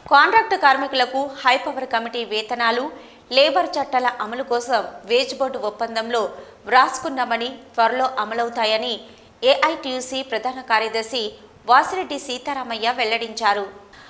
contract కార్మికులకు high power committee వేతనాలు labour చట్టాల అమలు కోసం వేజ్ బోర్డు ఒప్పందంలో వ్రాసుకున్నామని త్వరలో అమలవుతాయని ఏఐటియుసి ప్రధాన కార్యదర్శి వాసిరెడ్డి సీతారామయ్య వెల్లడించారు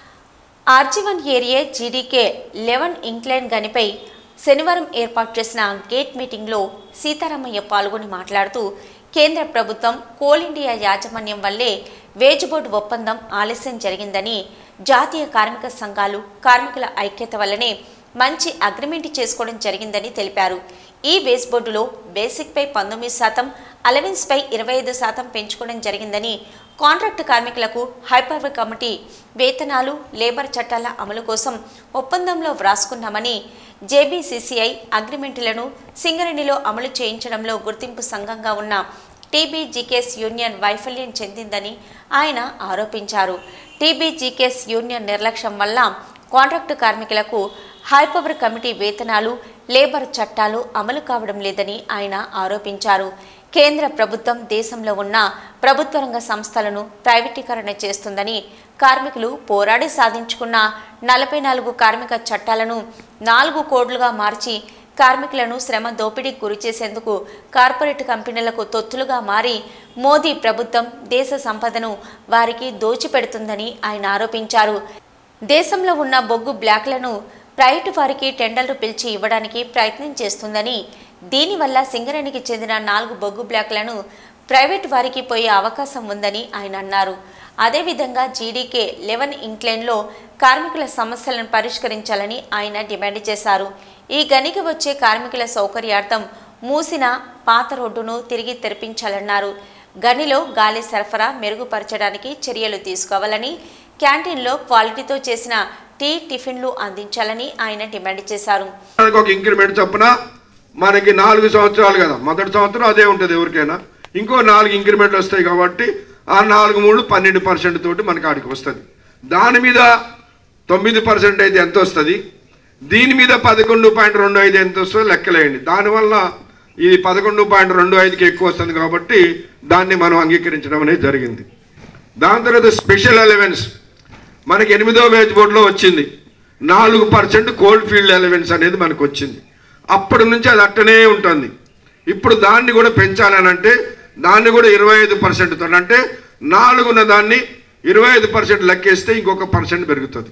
R G one area GDK eleven incline గనిపై శనివారం ఏర్పాటు చేసిన గేట్ మీటింగ్లో సీతారామయ్య పాల్గొని మాట్లాడుతూ కేంద్ర ప్రభుత్వం కోల్ ఇండియా యాజమాన్యం వల్లే వేజ్ బోర్డు ఒప్పందం ఆలస్యం జరిగిందని జాతీయ కార్మిక సంఘాలు కార్మికుల ఐక్యత వల్లనే మంచి అగ్రిమెంట్ చేసుకోవడం జరిగిందని తెలిపారు ఈ వేజ్ బోర్డులో బేసిక్పై పంతొమ్మిది శాతం అలవెన్స్పై ఇరవై ఐదు శాతం పెంచుకోవడం జరిగిందని కాంట్రాక్టు కార్మికులకు హైపవర్ కమిటీ వేతనాలు లేబర్ చట్టాల అమలు కోసం ఒప్పందంలో వ్రాసుకున్నామని జేబీసీసీఐ అగ్రిమెంట్లను సింగరేణిలో అమలు చేయించడంలో గుర్తింపు సంఘంగా ఉన్న టీబీజీకేఎస్ యూనియన్ వైఫల్యం చెందిందని ఆయన ఆరోపించారు టీబీజీకేఎస్ యూనియన్ నిర్లక్ష్యం వల్ల కాంట్రాక్టు కార్మికులకు హైపవర్ కమిటీ వేతనాలు లేబర్ చట్టాలు అమలు కావడం లేదని ఆయన ఆరోపించారు కేంద్ర ప్రభుత్వం దేశంలో ఉన్న ప్రభుత్వ రంగ సంస్థలను ప్రైవేటీకరణ చేస్తుందని కార్మికులు పోరాడి సాధించుకున్న నలభై నాలుగు కార్మిక చట్టాలను నాలుగు కోడ్లుగా మార్చి కార్మికులను శ్రమ దోపిడీకి గురి చేసేందుకు కార్పొరేట్ కంపెనీలకు తొత్తులుగా మారి మోదీ ప్రభుత్వం దేశ సంపదను వారికి దోచిపెడుతుందని ఆయన ఆరోపించారు దేశంలో ఉన్న బొగ్గు బ్లాక్లను ప్రైవేటు వారికి టెండర్లు పిలిచి ఇవ్వడానికి ప్రయత్నం చేస్తుందని దీనివల్ల సింగరేణికి చెందిన నాలుగు బొగ్గు బ్లాక్లను ప్రైవేటు వారికి పోయే అవకాశం ఉందని ఆయన అన్నారు అదేవిధంగా జీడీకే లెవెన్ ఇంక్లైన్లో కార్మికుల సమస్యలను పరిష్కరించాలని ఆయన డిమాండ్ చేశారు ఈ గనికి వచ్చే కార్మికుల సౌకర్యార్థం మూసిన పాత రోడ్డును తిరిగి తెరిపించాలన్నారు గనిలో గాలి సరఫరా మెరుగుపరచడానికి చర్యలు తీసుకోవాలని క్యాంటీన్లో క్వాలిటీతో చేసిన టీ టిఫిన్లు అందించాలని ఆయన డిమాండ్ చేశారు మనకి ఒక ఇంక్రిమెంట్ చొప్పున మనకి నాలుగు సంవత్సరాలు కదా మొదటి సంవత్సరం అదే ఉంటుంది ఎవరికైనా ఇంకో నాలుగు ఇంక్రిమెంట్లు వస్తాయి కాబట్టి ఆ నాలుగు మూడు పన్నెండు పర్సెంట్ తోటి మనకి ఆడికి వస్తుంది దాని మీద తొమ్మిది పర్సెంట్ అయితే ఎంత వస్తుంది దీని మీద పదకొండు పాయింట్ రెండు ఐదు ఎంత వస్తుందో లెక్కలేయండి దానివల్ల ఇది పదకొండు పాయింట్ రెండు ఐదుకి ఎక్కువ వస్తుంది కాబట్టి దాన్ని మనం అంగీకరించడం అనేది జరిగింది దాని తర్వాత స్పెషల్ ఎలవెన్స్ మనకి ఎనిమిదో వేజ్ బోర్డులో వచ్చింది నాలుగు పర్సెంట్ కోల్డ్ ఫీల్డ్ ఎలవెన్స్ అనేది మనకు వచ్చింది అప్పటి నుంచి అది అట్టనే ఉంటుంది ఇప్పుడు దాన్ని కూడా పెంచాలని అంటే దాన్ని కూడా ఇరవై ఐదు పర్సెంట్ అంటే నాలుగున్న దాన్ని ఇరవై ఐదు పర్సెంట్ లెక్కేస్తే ఇంకొక పర్సెంట్ పెరుగుతుంది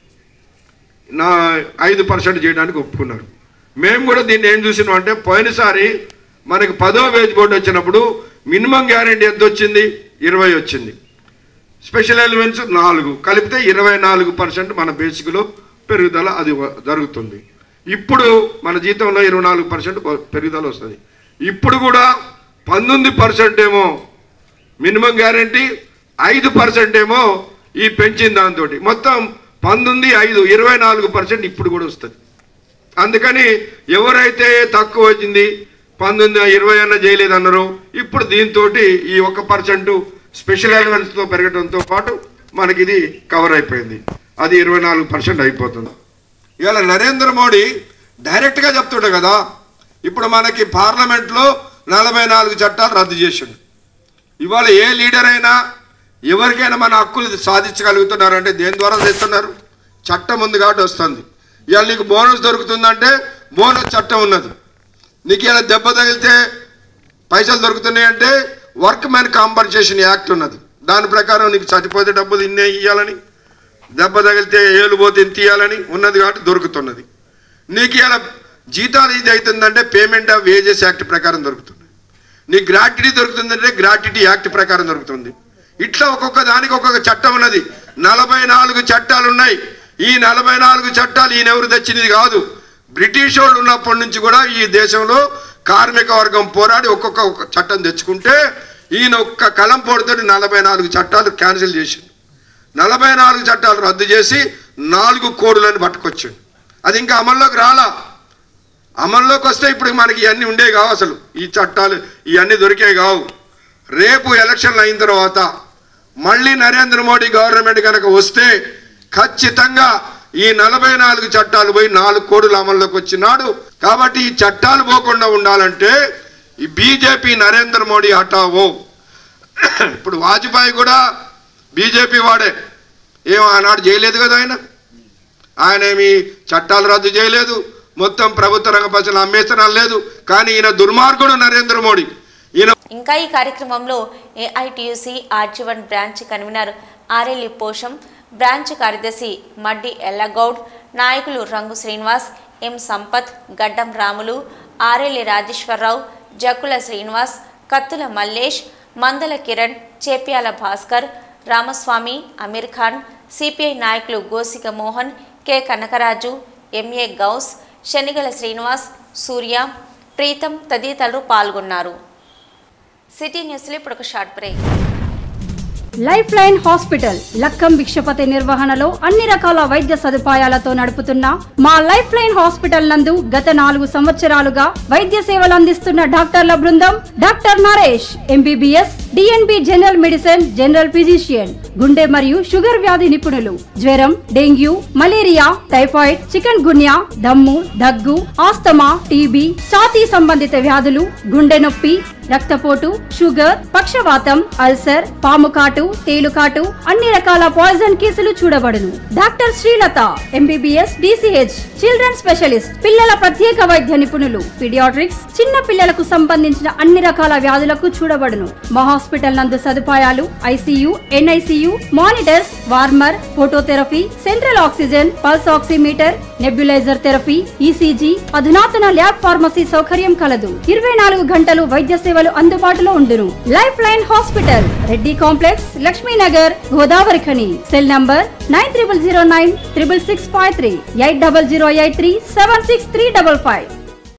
నా ఐదు పర్సెంట్ చేయడానికి ఒప్పుకున్నారు మేము కూడా దీన్ని ఏం చూసినాం అంటే పోయినసారి మనకి పదో వేజ్ బోర్డు వచ్చినప్పుడు మినిమం గ్యారెంటీ ఎంత వచ్చింది ఇరవై వచ్చింది స్పెషల్ ఎలిమెంట్స్ నాలుగు కలిపితే ఇరవై నాలుగు పర్సెంట్ మన బేసిక్లో పెరుగుదల అది వ- జరుగుతుంది ఇప్పుడు మన జీతంలో ఇరవై నాలుగు పర్సెంట్ పెరుగుదల వస్తుంది ఇప్పుడు కూడా పంతొమ్మిది పర్సెంట్ ఏమో మినిమం గ్యారంటీ ఐదు పర్సెంట్ ఏమో ఈ పెంచిన దాంతో మొత్తం పంతొమ్మిది ఐదు ఇరవై నాలుగు పర్సెంట్ ఇప్పుడు కూడా వస్తుంది అందుకని ఎవరైతే తక్కువ వచ్చింది పంతొమ్మిది ఇరవై అన్న చేయలేదన్నారో ఇప్పుడు దీంతో ఈ ఒక్క పర్సెంట్ స్పెషల్ ఎలిమెంట్స్తో పెరగడంతో పాటు మనకి ఇది కవర్ అయిపోయింది అది ఇరవై నాలుగు పర్సెంట్ అయిపోతుంది ఇవాళ నరేంద్ర మోడీ డైరెక్ట్గా చెప్తుండే కదా ఇప్పుడు మనకి పార్లమెంట్లో నలభై నాలుగు చట్టాలు రద్దు చేసిండు ఇవాళ ఏ లీడర్ అయినా ఎవరికైనా మన హక్కులు సాధించగలుగుతున్నారంటే దేని ద్వారా తెస్తున్నారు చట్టం ఉంది కాబట్టి వస్తుంది ఇవాళ నీకు బోనస్ దొరుకుతుందంటే బోనస్ చట్టం ఉన్నది నీకు ఇలా దెబ్బ తగిలితే పైసలు దొరుకుతున్నాయి అంటే వర్క్ మ్యాన్ కాంపన్సేషన్ యాక్ట్ ఉన్నది దాని ప్రకారం నీకు చచ్చిపోతే డబ్బులు ఇన్నే ఇవ్వాలని దెబ్బ తగిలితే ఏలు పోతే ఇంత ఇవ్వాలని ఉన్నది కాబట్టి దొరుకుతున్నది నీకు ఇలా జీతాలు ఇది అవుతుందంటే పేమెంట్ ఆఫ్ వేజెస్ యాక్ట్ ప్రకారం దొరుకుతుంది నీ గ్రాట్యుటీ దొరుకుతుందంటే గ్రాట్యుటీ యాక్ట్ ప్రకారం దొరుకుతుంది ఇట్లా ఒక్కొక్క దానికి ఒక్కొక్క చట్టం ఉన్నది నలభై నాలుగు చట్టాలు ఉన్నాయి ఈ నలభై నాలుగు చట్టాలు ఈయన ఎవరు తెచ్చినది కాదు బ్రిటిష్ వాళ్ళు ఉన్నప్పటి నుంచి కూడా ఈ దేశంలో కార్మిక వర్గం పోరాడి ఒక్కొక్క ఒక్క చట్టం తెచ్చుకుంటే ఈయన ఒక్క కలం పోడుతో నలభై నాలుగు చట్టాలు క్యాన్సిల్ చేసింది నలభై నాలుగు చట్టాలు రద్దు చేసి నాలుగు కోడులను పట్టుకొచ్చాడు అది ఇంకా అమల్లోకి రాలా అమల్లోకి వస్తే ఇప్పుడు మనకి ఇవన్నీ ఉండే కావు అసలు ఈ చట్టాలు ఇవన్నీ దొరికే కావు రేపు ఎలక్షన్లు అయిన తర్వాత మళ్ళీ నరేంద్ర మోడీ గవర్నమెంట్ కనుక వస్తే ఖచ్చితంగా ఈ నలభై నాలుగు చట్టాలు పోయి నాలుగు కోడులు అమల్లోకి వచ్చినాడు కాబట్టి ఈ చట్టాలు పోకుండా ఉండాలంటే ఈ బీజేపీ నరేంద్ర మోడీ హఠావో ఇప్పుడు వాజ్పేయి కూడా బీజేపీ వాడే ఏం ఆనాడు చేయలేదు కదా ఆయన ఆయన ఏమి చట్టాలు రద్దు చేయలేదు మొత్తం ప్రభుత్వ రంగ బస్సులు అమ్మేస్తడం లేదు కానీ ఈయన దుర్మార్గుడు నరేంద్ర మోడీ ఈయన ఇంకా ఈ కార్యక్రమంలో AITUC R G one branch convener Arelli Posham branch కార్యదర్శి మడ్డి ఎల్లగౌడ్ నాయకులు రంగు శ్రీనివాస్ ఎం సంపత్ గడ్డం రాములు ఆరెల్లి రాజేశ్వరరావు జక్కుల శ్రీనివాస్ కత్తుల మల్లేష్ మందల కిరణ్ చేప్యాల భాస్కర్ రామస్వామి అమీర్ ఖాన్ సిపిఐ నాయకులు గోసిక మోహన్ కె కనకరాజు ఎంఏ గౌస్ శనిగల శ్రీనివాస్ సూర్య ప్రీతం తదితరులు పాల్గొన్నారు సిటీ న్యూస్లో ఇప్పుడు ఒక short break life line hospital Lakkam Bhikshapathi నిర్వహణలో అన్ని రకాల వైద్య సదుపాయాలతో నడుపుతున్న మా లైఫ్ లైన్ హాస్పిటల్ నందు గత నాలుగు సంవత్సరాలుగా వైద్య సేవలు అందిస్తున్న డాక్టర్ల బృందం doctor Naresh MBBS DNB general medicine general physician గుండె మరియు షుగర్ వ్యాధి నిపుణులు జ్వరం dengue malaria typhoid chikungunya దమ్ము దగ్గు ఆస్తమా టీబీ ఛాతీ సంబంధిత వ్యాధులు గుండె నొప్పి రక్తపోటు షుగర్ పక్షవాతం అల్సర్ పాము కాటు తేలుకాటు అన్ని రకాల పాయిజన్ కేసులు చూడబడును doctor Srilatha MBBS DCH children specialist పిల్లల ప్రత్యేక వైద్య నిపుణులు పిడియాట్రిక్స్ చిన్న పిల్లలకు సంబంధించిన అన్ని రకాల వ్యాధులకు చూడబడును మా హాస్పిటల్ నందు సదుపాయాలు ICU NICU monitors warmer phototherapy central oxygen pulse oximeter nebuliser therapy ECG అధునాతన ల్యాబ్ ఫార్మసీ సౌకర్యం కలదు ఇరవై నాలుగు గంటలు వైద్య సేవలు అందుబాటులో ఉండును life line hospital Reddy complex Lakshminagar Godavarikhani cell number nine triple zero nine triple six five three eight double zero eight three seven six three double five